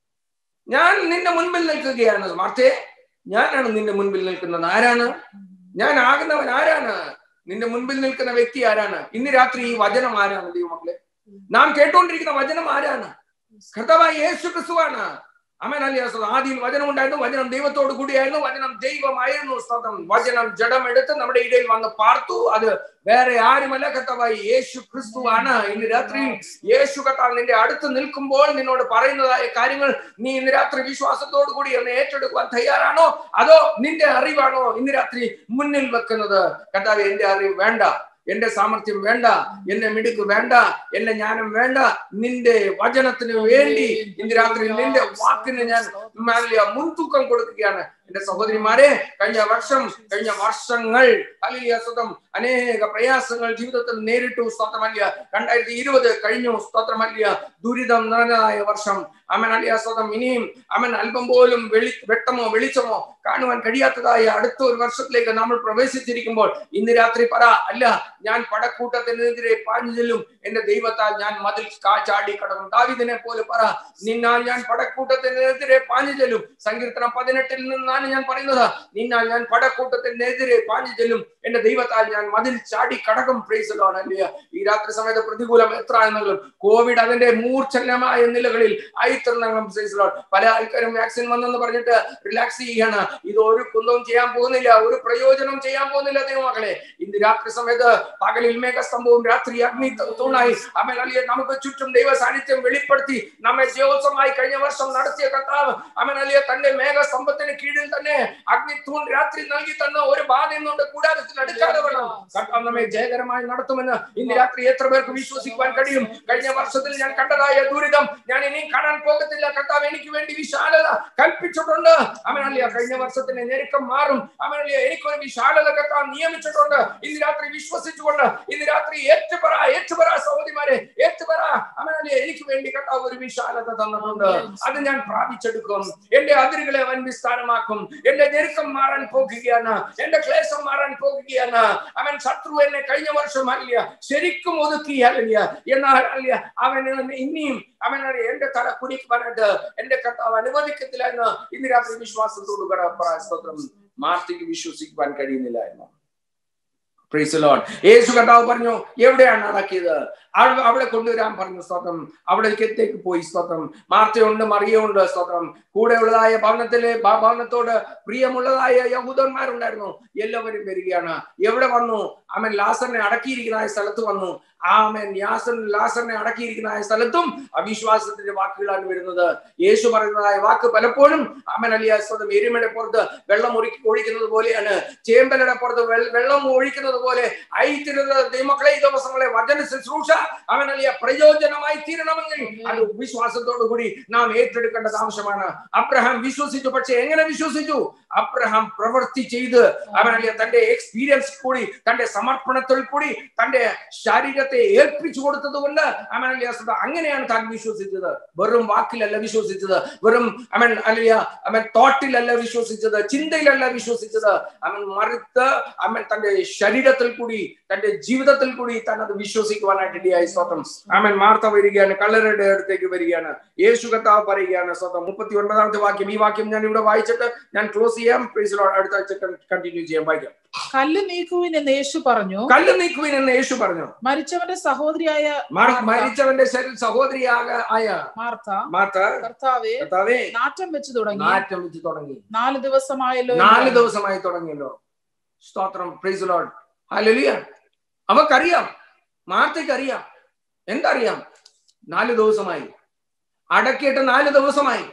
ഞാൻ നിന്റെ മുൻപിൽ നിൽക്കുകയാണ് മാർത്തേ ഞാനാണ് നിന്റെ മുൻപിൽ നിൽക്കുന്നത് ആരാണ് ഞാൻ ആകുന്നവൻ ആരാണ് നിന്റെ മുൻപിൽ നിൽക്കുന്ന വ്യക്തി ആരാണ് ഇന്ന് രാത്രി ഈ വചനം ആരാണ് ദൈവമക്കളെ നാം കേട്ടുകൊണ്ടിരിക്കുന്ന വചനം ആരാണ് കർത്താവായ യേശു ക്രിസ്തുവാണ് അമൻ അലിയാസ് ആദ്യം വചനം ഉണ്ടായിരുന്നു വചനം ദൈവത്തോട് കൂടിയായിരുന്നു വചനം ദൈവമായിരുന്നു സ്തോത്രം വചനം ജഡമെടുത്ത് നമ്മുടെ ഇടയിൽ വന്ന് പാർത്തു അത് വേറെ ആരുമല്ല കർത്താവായി യേശു ക്രിസ്തുവാണ് ഇന്ന് രാത്രി യേശു കർത്താവ് നിന്റെ അടുത്ത് നിൽക്കുമ്പോൾ നിന്നോട് പറയുന്നതായ കാര്യങ്ങൾ നീ ഇന്ന് രാത്രി വിശ്വാസത്തോടു കൂടി ഒന്ന് ഏറ്റെടുക്കുവാൻ തയ്യാറാണോ അതോ നിന്റെ അറിവാണോ ഇന്ന് രാത്രി മുന്നിൽ വെക്കുന്നത് കർത്താവ് എന്റെ അറിവ് വേണ്ട എന്റെ സാമർഥ്യം വേണ്ട എന്റെ മിടുക്ക് വേണ്ട എന്റെ ജ്ഞാനം വേണ്ട നിന്റെ വചനത്തിന് വേണ്ടി ഇന്ന് രാത്രി നിന്റെ വാക്കിന് ഞാൻ മാലിയ മുൻതൂക്കം കൊടുക്കുകയാണ് എന്റെ സഹോദരിമാരെ കഴിഞ്ഞ വർഷം കഴിഞ്ഞ വർഷങ്ങൾ അലിയ സ്വതം അനേക പ്രയാസങ്ങൾ ജീവിതത്തിൽ നേരിട്ടു സ്തോത്രമല്യ രണ്ടായിരത്തി ഇരുപത് കഴിഞ്ഞു സ്തോത്രമല്യ ദുരിതം നിറഞ്ഞതായ വർഷം അമൻ അലിയ സ്വതം ഇനിയും അമൻ അല്പം പോലും വെളി വെട്ടമോ വെളിച്ചമോ കാണുവാൻ കഴിയാത്തതായ അടുത്ത ഒരു വർഷത്തിലേക്ക് നമ്മൾ പ്രവേശിച്ചിരിക്കുമ്പോൾ ഇന്ന് രാത്രി പറ അല്ല ഞാൻ പടക്കൂട്ടത്തിനെതിരെ പാഞ്ഞു ചെല്ലും എന്റെ ദൈവത്താൽ ഞാൻ മതിൽ കാ- ചാടി കടക്കും ദാവിദിനെ പോലെ പറ നിന്നാൽ ഞാൻ പടക്കൂട്ടത്തിനെതിരെ പാഞ്ഞു ചെല്ലും സങ്കീർത്തനം പതിനെട്ടിൽ നിന്നാണ് ഞാൻ പറയുന്നത് നിന്നാൽ ഞാൻ പടക്കൂട്ടത്തിനെതിരെ പാഞ്ഞു ചെല്ലും എന്റെ ദൈവത്താൽ ഞാൻ മതിൽ ചാടി കടക്കും പ്രൈസലാണ് അല്ലേ ഈ രാത്രി സമയത്ത് പ്രതികൂലം എത്ര ആണെങ്കിലും കോവിഡ് അതിന്റെ മൂർച്ഛനമായ നിലകളിൽ ആയിത്തീർന്നെങ്കിലും പ്രൈസലോൺ പല ആൾക്കാരും വാക്സിൻ വന്നെന്ന് പറഞ്ഞിട്ട് റിലാക്സ് ചെയ്യാണ് ഇത് ഒരു കുന്തവും ചെയ്യാൻ പോകുന്നില്ല ഒരു പ്രയോജനം ചെയ്യാൻ പോകുന്നില്ല ദൈവമക്കളെ ഇന്ന് രാത്രി സമയത്ത് പകലിൽ മേഘസ്തംഭവും രാത്രി അഗ്നി തൂണായി അവൻ അലിയെ നമുക്ക് ചുറ്റും ദൈവ സാന്നിധ്യം വെളിപ്പെടുത്തി നമ്മെ ജയോത്സവമായി കഴിഞ്ഞ വർഷം നടത്തിയ കർത്താവ് അവൻ അലിയെ തന്റെ മേഘസ്തംഭത്തിന് കീഴിൽ തന്നെ അഗ്നി തൂൺ രാത്രി നൽകി തന്ന ഒരു ബാധയും കൊണ്ട് കൂടാരത്തിൽ അടുക്കാതെ വേണം കർത്താവ് നമ്മെ ജയകരമായി നടത്തുമെന്ന് ഇന്ന് രാത്രി എത്ര പേർക്ക് വിശ്വസിക്കുവാൻ കഴിയും കഴിഞ്ഞ വർഷത്തിൽ ഞാൻ കണ്ടതായ ദുരിതം ഞാൻ ഇനിയും കാണാൻ പോകത്തില്ല കർത്താവ് എനിക്ക് വേണ്ടി വിശാലത കൽപ്പിച്ചിട്ടുണ്ട് അവനല്ലേ കഴിഞ്ഞ വർഷത്തിന്റെ ഞെരുക്കം മാറും അവനല്ലേ എനിക്കൊരു വിശാലത കർത്താവ് നിയമിച്ചിട്ടുണ്ട് ഇന്ന് രാത്രി വിശ്വസിച്ചുകൊണ്ട് ഇന്ന് രാത്രി ഏറ്റുപറ ഏറ്റുപറ സഹോദരിമാരെ ഏറ്റുപറ അവനല്ലേ എനിക്ക് വേണ്ടി കർത്താവ് ഒരു വിശാലത തന്നിട്ടുണ്ട് അത് ഞാൻ പ്രാപിച്ചെടുക്കും എന്റെ അതിരുകളെ അവൻ വിസ്താരമാക്കും എന്റെ ഞെരുക്കം മാറാൻ പോകുകയാണ് എന്റെ ക്ലേശം മാറാൻ പോകുകയാണ് അവൻ ശത്രു എന്നെ കഴിഞ്ഞ വർഷം അല്ല ശരിക്കും ഒതുക്കിയല്ല എന്നാൽ അല്ല അവൻ ഇനിയും അവൻ എന്റെ തല കുടിക്കുവാനായിട്ട് എന്റെ കർത്താവ് അനുവദിക്കത്തില്ല എന്ന് ഇന്ന് രാത്രി വിശ്വാസത്തോട് സ്തോത്രം മാർത്തിക്ക് വിശ്വസിക്കുവാൻ കഴിയുന്നില്ല എന്ന് പ്രൈസ് ലോഡ് യേശു കർത്താവ് പറഞ്ഞു എവിടെയാണ് അടക്കിയത് അവ- അവിടെ കൊണ്ടുവരാൻ പറഞ്ഞു സ്തോത്രം അവിടേക്കത്തേക്ക് പോയി സ്തോത്രം മാർത്തയുണ്ട് മറിയുണ്ട് സ്തോത്രം കൂടെ ഉള്ളതായ ഭവനത്തിലെ ഭ- ഭവനത്തോട് പ്രിയമുള്ളതായ യഹൂദന്മാരുണ്ടായിരുന്നു എല്ലാവരും വരികയാണ് എവിടെ വന്നു അവൻ ലാസറിനെ അടക്കിയിരിക്കുന്ന ആ സ്ഥലത്ത് വന്നു ആമൻ യാസൻ ലാസറിനെ അടക്കിയിരിക്കുന്ന ആ സ്ഥലത്തും അവിശ്വാസത്തിന്റെ വാക്കുകളാണ് വരുന്നത് യേശു പറയുന്നതായ വാക്ക് പലപ്പോഴും അമൻ അലിയ സ്വന്തം എരുമയുടെ പുറത്ത് വെള്ളം ഒഴുക്കി ഒഴിക്കുന്നത് പോലെയാണ് ചേമ്പലയുടെ പുറത്ത് വെൾ- വെള്ളം ഒഴിക്കുന്നത് പോലെ ആയിത്തീരുന്നത് ദൈവമക്കളെ ഈ ദിവസങ്ങളെ വചന ശുശ്രൂഷ അവൻ അലിയ പ്രയോജനമായി തീരണമെങ്കിൽ അത് വിശ്വാസത്തോടു കൂടി നാം ഏറ്റെടുക്കേണ്ടത് ആവശ്യമാണ് അബ്രഹാം വിശ്വസിച്ചു പക്ഷെ എങ്ങനെ വിശ്വസിച്ചു അബ്രഹാം പ്രവൃത്തി ചെയ്ത് അവൻ അലിയ തന്റെ എക്സ്പീരിയൻസ് കൂടി തന്റെ സമർപ്പണത്തിൽ കൂടി തന്റെ ശരീരത്തെ ഏൽപ്പിച്ചു കൊടുത്തത് കൊണ്ട് അവൻ അലിയ സദാ അങ്ങനെയാണ് താൻ വിശ്വസിച്ചത് വെറും വാക്കിലല്ല വിശ്വസിച്ചത് വെറും അവൻ അലിയ അവൻ തോട്ടിലല്ല വിശ്വസിച്ചത് ചിന്തയിലല്ല വിശ്വസിച്ചത് അവൻ മറുത്ത് അവൻ തന്റെ ശരീരത്തിൽ കൂടി തന്റെ ജീവിതത്തിൽ കൂടി താൻ അത് വിശ്വസിക്കുവാനായിട്ട് ഇടയായി സ്വന്തം അവൻ മാർത്ത വരികയാണ് കള്ളരുടെ അടുത്തേക്ക് വരികയാണ് യേശു കർത്താവ് പറയുകയാണ് സ്വന്തം മുപ്പത്തി ഒൻപതാമത്തെ വാക്യം ഈ വാക്യം ഞാൻ ഇവിടെ വായിച്ചിട്ട് ഞാൻ ക്ലോസ് ചെയ്യാം Praise the Lord. അടുത്ത ആഴ്ച കണ്ടിന്യൂ ചെയ്യാം വായിക്കാം കല്ല് നീക്കുവിൻ എന്ന് യേശു പറഞ്ഞു കല്ല് നീക്കുവിൻ എന്ന് യേശു പറഞ്ഞു മരിച്ചവന്റെ സഹോദരിയായ മാർ- മാർത്ത, മരിച്ചവന്റെ ശരീര സഹോദരിയാക ആയ മാർത്ത മാർത്ത കർത്താവെ കർത്താവേ നാറ്റം വെച്ച് തുടങ്ങി നാറ്റം വെച്ച് തുടങ്ങി നാല് ദിവസമായല്ലോ എന്ന് നാല് പറഞ്ഞു. ദിവസമായി തുടങ്ങിയല്ലോ സ്തോത്രം പ്രൈസ് ലോഡ് ഹല്ലേലൂയ അവക്കറിയാം മാർത്തയ്ക്ക് അറിയാം എന്തറിയാം നാല് ദിവസമായി അടക്കിയിട്ട് നാല് ദിവസമായി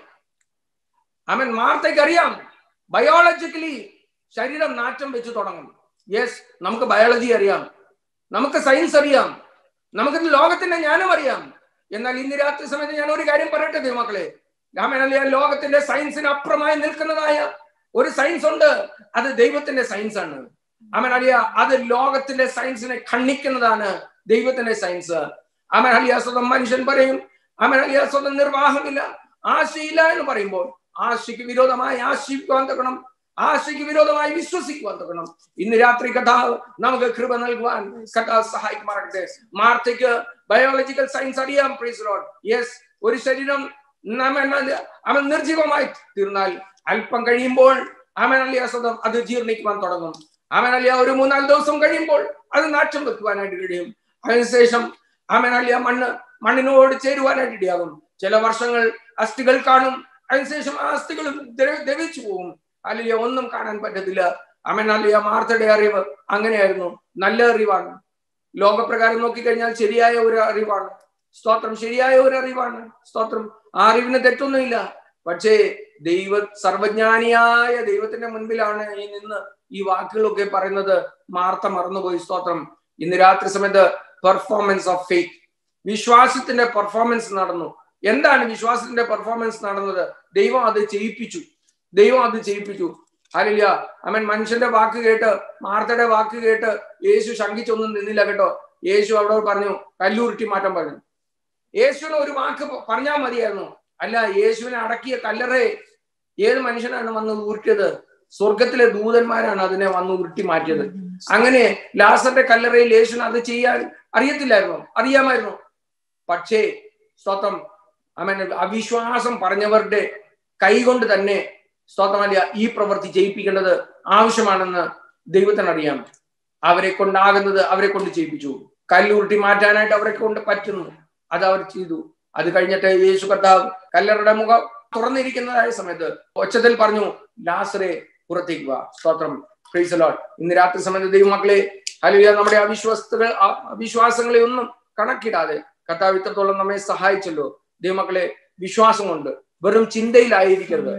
അവൻ മാർത്തയ്ക്ക് അറിയാം ബയോളജിക്കലി ശരീരം നാറ്റം വെച്ച് തുടങ്ങും യെസ് നമുക്ക് ബയോളജി അറിയാം നമുക്ക് സയൻസ് അറിയാം നമുക്ക് ലോകത്തിന്റെ ജ്ഞാനം അറിയാം എന്നാൽ ഇന്ന് രാത്രി സമയത്ത് ഞാൻ ഒരു കാര്യം പറയട്ടെ ദൈവമക്കളെ രാമനല്ല ലോകത്തിന്റെ സയൻസിന് അപ്പുറമായി നിൽക്കുന്നതായ ഒരു സയൻസ് ഉണ്ട് അത് ദൈവത്തിന്റെ സയൻസ് ആണ് അവൻ അലിയ അത് ലോകത്തിന്റെ സയൻസിനെ ഖണ്ഡിക്കുന്നതാണ് ദൈവത്തിന്റെ സയൻസ് അവൻ അലിയ സ്വന്തം മനുഷ്യൻ പറയും അവൻ അലിയ സ്വന്തം നിർവാഹമില്ല ആശയില്ല എന്ന് പറയുമ്പോൾ ആശയ്ക്ക് വിരോധമായി ആശിക്കുവാൻ തക്കണം ആശയ്ക്ക് വിരോധമായി വിശ്വസിക്കുവാൻ തക്കണം ഇന്ന് രാത്രി കഥാവ് നമുക്ക് കൃപ നൽകുവാൻ കഥാവ് സഹായിക്കുമാറട്ടെ മാർത്തയ്ക്ക് ബയോളജിക്കൽ സയൻസ് അറിയാം പ്രീസ് ലോഡ് യെസ് ഒരു ശരീരം നമ്മ- അവൻ നിർജീവമായി തീർന്നാൽ അല്പം കഴിയുമ്പോൾ അവൻ അലിയ സ്വതം അത് ജീർണിക്കുവാൻ തുടങ്ങും അവൻ അലിയ ഒരു മൂന്നാല് ദിവസം കഴിയുമ്പോൾ അത് നാറ്റം വെക്കുവാനായിട്ട് കഴിയും അതിനുശേഷം അവൻ അലിയ മണ്ണ് മണ്ണിനോട് ചേരുവാനായിട്ട് ഇടയാകും ചില വർഷങ്ങൾ അസ്ഥികൾ കാണും അതിനുശേഷം ആ അസ്ഥികൾ ദ്രവ- ദ്രവിച്ചു പോകും അലിയ ഒന്നും കാണാൻ പറ്റത്തില്ല അവൻ അലിയ മാർത്തയുടെ അറിവ് അങ്ങനെയായിരുന്നു നല്ല അറിവാണ് ലോകപ്രകാരം നോക്കിക്കഴിഞ്ഞാൽ ശരിയായ ഒരു അറിവാണ് സ്തോത്രം ശരിയായ ഒരു അറിവാണ് സ്തോത്രം ആ അറിവിന് തെറ്റൊന്നുമില്ല പക്ഷേ ദൈവ സർവജ്ഞാനിയായ ദൈവത്തിന്റെ മുൻപിലാണ് ഈ നിന്ന് ഈ വാക്കുകളൊക്കെ പറയുന്നത് മാർത്ത മറന്നുപോയി സ്തോത്രം ഇന്ന് രാത്രി സമയത്ത് പെർഫോമൻസ് ഓഫ് ഫെയ്ത്ത് വിശ്വാസത്തിന്റെ പെർഫോമൻസ് നടന്നു എന്താണ് വിശ്വാസത്തിന്റെ പെർഫോമൻസ് നടന്നത് ദൈവം അത് ചെയ്യിപ്പിച്ചു ദൈവം അത് ചെയ്യിപ്പിച്ചു അല്ലില്ല അവൻ മനുഷ്യന്റെ വാക്ക് കേട്ട് മാർത്തയുടെ വാക്ക് കേട്ട് യേശു ശങ്കിച്ചൊന്നും നിന്നില്ല കേട്ടോ യേശു അവിടെ പറഞ്ഞു കല്ലുരുട്ടി മാറ്റം പറഞ്ഞു യേശുവിന് ഒരു വാക്ക് പറഞ്ഞാൽ മതിയായിരുന്നു അല്ല യേശുവിനെ അടക്കിയ കല്ലറേ ഏത് മനുഷ്യനാണ് വന്ന് ഉരുട്ടിയത് സ്വർഗത്തിലെ ദൂതന്മാരാണ് അതിനെ വന്ന് ഉരുട്ടി മാറ്റിയത് അങ്ങനെ ലാസറിന്റെ കല്ലറയിൽ യേശുവിന് അത് ചെയ്യാൻ അറിയത്തില്ലായിരുന്നു അറിയാമായിരുന്നു പക്ഷേ സ്തോത്രം അവൻ അവിശ്വാസം പറഞ്ഞവരുടെ കൈകൊണ്ട് തന്നെ സ്തോത്രമല്ല ഈ പ്രവൃത്തി ചെയ്യിപ്പിക്കേണ്ടത് ആവശ്യമാണെന്ന് ദൈവത്തിന് അറിയാം അവരെ കൊണ്ടാകുന്നത് അവരെ കൊണ്ട് ചെയ്യിപ്പിച്ചു കല്ലുരുട്ടി മാറ്റാനായിട്ട് അവരെ കൊണ്ട് പറ്റുന്നു അത് അവർ ചെയ്തു അത് കഴിഞ്ഞിട്ട് യേശു കർത്താവ് കല്ലറയുടെ മുഖം തുറന്നിരിക്കുന്നതായ സമയത്ത് ഒച്ചത്തിൽ പറഞ്ഞു ലാസറെ പുറത്തേക്ക് വാ സ്തോത്രം പ്രൈസ് ലോഡ് ഇന്ന് രാത്രി സമയത്ത് ദൈവമക്കളെ അല്ലെങ്കിൽ നമ്മുടെ അവിശ്വാസങ്ങൾ അവിശ്വാസങ്ങളെ ഒന്നും കണക്കിടാതെ കർത്താവ് ഇത്രത്തോളം നമ്മെ സഹായിച്ചല്ലോ ദൈവമക്കളെ വിശ്വാസം കൊണ്ട് വെറും ചിന്തയിലായിരിക്കരുത്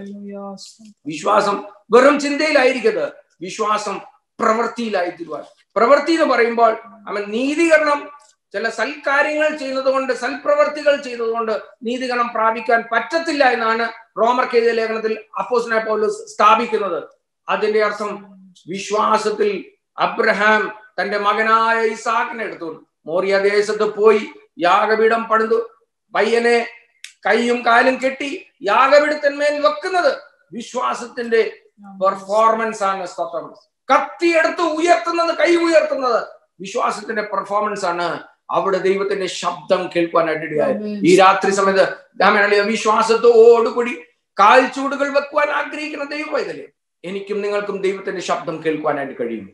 വിശ്വാസം വെറും ചിന്തയിലായിരിക്കരുത് വിശ്വാസം പ്രവൃത്തിയിലായി തീരുവാൻ പ്രവൃത്തി എന്ന് പറയുമ്പോൾ അവൻ നീതീകരണം ചില സൽക്കാര്യങ്ങൾ ചെയ്യുന്നത് കൊണ്ട് സൽപ്രവർത്തികൾ ചെയ്തതുകൊണ്ട് നീതികരണം പ്രാപിക്കാൻ പറ്റത്തില്ല എന്നാണ് റോമർ കെയ്ത ലേഖനത്തിൽ അപ്പോസിനെ പൗലോസ് സ്ഥാപിക്കുന്നത് അതിന്റെ അർത്ഥം വിശ്വാസത്തിൽ അബ്രഹാം തന്റെ മകനായ ഇസാക്കിനെ എടുത്തു മോറിയ ദേശത്ത് പോയി യാഗപീഠം പണിതു പയ്യനെ കൈയും കാലും കെട്ടി യാഗപീഠത്തിന്മേൽ വെക്കുന്നത് വിശ്വാസത്തിന്റെ പെർഫോമൻസ് ആണ് സ്തോത്രം കത്തിയെടുത്ത് ഉയർത്തുന്നത് കൈ ഉയർത്തുന്നത് വിശ്വാസത്തിന്റെ പെർഫോമൻസ് ആണ് അവിടെ ദൈവത്തിന്റെ ശബ്ദം കേൾക്കുവാനായിട്ട് ഇടയായി ഈ രാത്രി സമയത്ത് രാമനളിയ വിശ്വാസത്തോടുകൂടി കാൽച്ചൂടുകൾ വെക്കുവാൻ ആഗ്രഹിക്കുന്ന ദൈവം ഇതല്ലേ എനിക്കും നിങ്ങൾക്കും ദൈവത്തിന്റെ ശബ്ദം കേൾക്കുവാനായിട്ട് കഴിയും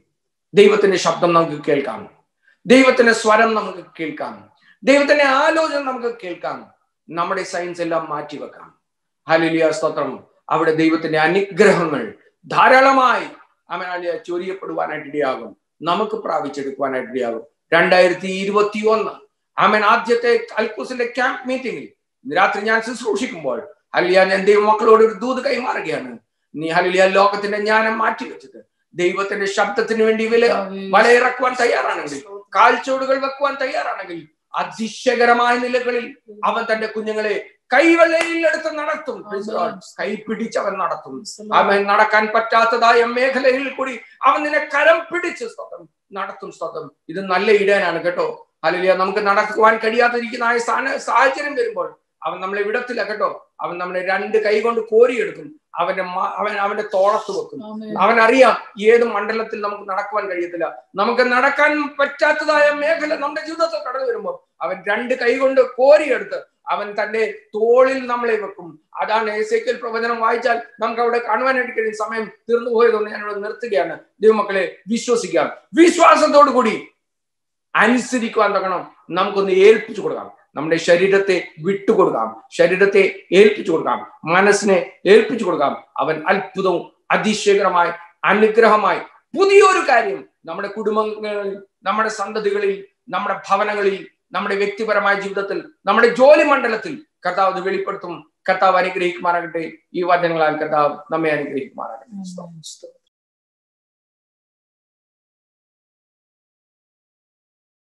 ദൈവത്തിന്റെ ശബ്ദം നമുക്ക് കേൾക്കാം ദൈവത്തിന്റെ സ്വരം നമുക്ക് കേൾക്കാം ദൈവത്തിന്റെ ആലോചന നമുക്ക് കേൾക്കാം നമ്മുടെ സയൻസ് എല്ലാം മാറ്റിവെക്കാം ഹലിലിയ സ്തോത്രം അവിടെ ദൈവത്തിന്റെ അനുഗ്രഹങ്ങൾ ധാരാളമായി അമനാലിയ ചൊരിയപ്പെടുവാനായിട്ട് ഇടയാകും നമുക്ക് പ്രാപിച്ചെടുക്കുവാനായിട്ട് ഇടയാകും രണ്ടായിരത്തി ഇരുപത്തി ഒന്ന് ആമൻ ആദ്യത്തെ അൽക്കൂസിന്റെ ക്യാമ്പ് മീറ്റിംഗിൽ ഇന്ന് രാത്രി ഞാൻ ശുശ്രൂഷിക്കുമ്പോൾ ഹലിയ ഞാൻ ദൈവമക്കളോട് ഒരു ദൂത് കൈമാറുകയാണ് നീ ഹലിയ ലോകത്തിന്റെ ജ്ഞാനം മാറ്റിവെച്ചത് ദൈവത്തിന്റെ ശബ്ദത്തിന് വേണ്ടി വില വലയിറക്കുവാൻ തയ്യാറാണെങ്കിൽ കാൽച്ചോടുകൾ വെക്കുവാൻ തയ്യാറാണെങ്കിൽ അതിശയകരമായ നിലകളിൽ അവൻ തന്റെ കുഞ്ഞുങ്ങളെ കൈവെള്ളയിൽ എടുത്ത് നടത്തും Praise the Lord. കൈ പിടിച്ചവൻ നടത്തും അവൻ നടക്കാൻ പറ്റാത്തതായ മേഖലയിൽ കൂടി അവൻ നിന്നെ കരം പിടിച്ച് സ്തോത്രം നടത്തും സ്തോത്രം ഇത് നല്ല ഇടയനാണ് കേട്ടോ അല്ലെങ്കിൽ നമുക്ക് നടക്കുവാൻ കഴിയാതിരിക്കുന്ന ആ സ്ഥാന സാഹചര്യം വരുമ്പോൾ അവൻ നമ്മളെ വിടത്തില്ല കേട്ടോ അവൻ നമ്മളെ രണ്ട് കൈ കൊണ്ട് കോരിയെടുക്കും അവന്റെ മ- അവൻ അവന്റെ തോളത്ത് വെക്കും അവൻ അറിയാം ഏത് മണ്ഡലത്തിൽ നമുക്ക് നടക്കുവാൻ കഴിയത്തില്ല നമുക്ക് നടക്കാൻ പറ്റാത്തതായ മേഖല നമ്മുടെ ജീവിതത്തിൽ കടന്നു വരുമ്പോൾ അവൻ രണ്ട് കൈ കൊണ്ട് കോരിയെടുത്ത് അവൻ തന്റെ തോളിൽ നമ്മളെ വെക്കും അതാണ് എസേക്കൽ പ്രവചനം വായിച്ചാൽ നമുക്ക് അവിടെ കാണുവാനായിട്ട് കഴിയും സമയം തീർന്നു പോയതുകൊണ്ട് ഞാൻ ഇവിടെ നിർത്തുകയാണ് ദൈവമക്കളെ വിശ്വസിക്കാം വിശ്വാസത്തോടു കൂടി അനുസരിക്കുവാൻ തുടങ്ങണം നമുക്കൊന്ന് ഏൽപ്പിച്ചു കൊടുക്കാം നമ്മുടെ ശരീരത്തെ വിട്ടുകൊടുക്കാം ശരീരത്തെ ഏൽപ്പിച്ചു കൊടുക്കാം മനസ്സിനെ ഏൽപ്പിച്ചു കൊടുക്കാം അവൻ അത്ഭുതവും അതിശയകരമായി അനുഗ്രഹമായി പുതിയൊരു കാര്യം നമ്മുടെ കുടുംബങ്ങളിൽ നമ്മുടെ സന്തതികളിൽ നമ്മുടെ ഭവനങ്ങളിൽ നമ്മുടെ വ്യക്തിപരമായ ജീവിതത്തിൽ നമ്മുടെ ജോലി മണ്ഡലത്തിൽ കർത്താവ് അത് വെളിപ്പെടുത്തും കർത്താവ് അനുഗ്രഹിക്കുമാറാകട്ടെ ഈ വചനങ്ങളാൽ കർത്താവ് നമ്മെ അനുഗ്രഹിക്കുമാറാകട്ടെ Amen.